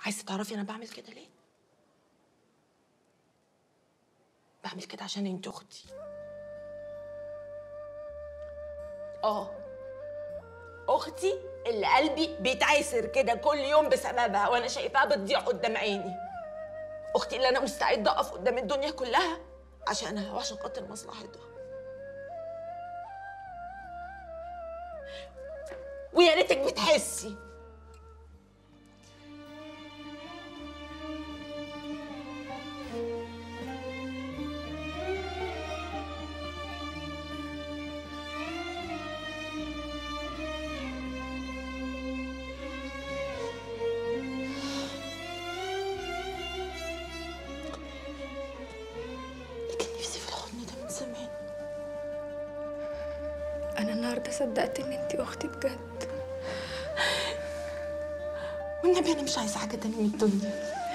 عايزه تعرفي انا بعمل كده ليه بعمل كده عشان انت اختي اه اختي اللي قلبي بيتعسر كده كل يوم بسببها وانا شايفاها بتضيع قدام عيني اختي اللي انا مستعده اقف قدام الدنيا كلها عشانها وعشان خاطر مصلحتها ويا ريتك بتحسي كان نفسي في الحضن ده من زمان انا النهارده صدقت ان انتي اختي بجد والنبي انا مش عايزه حاجه تاني من الدنيا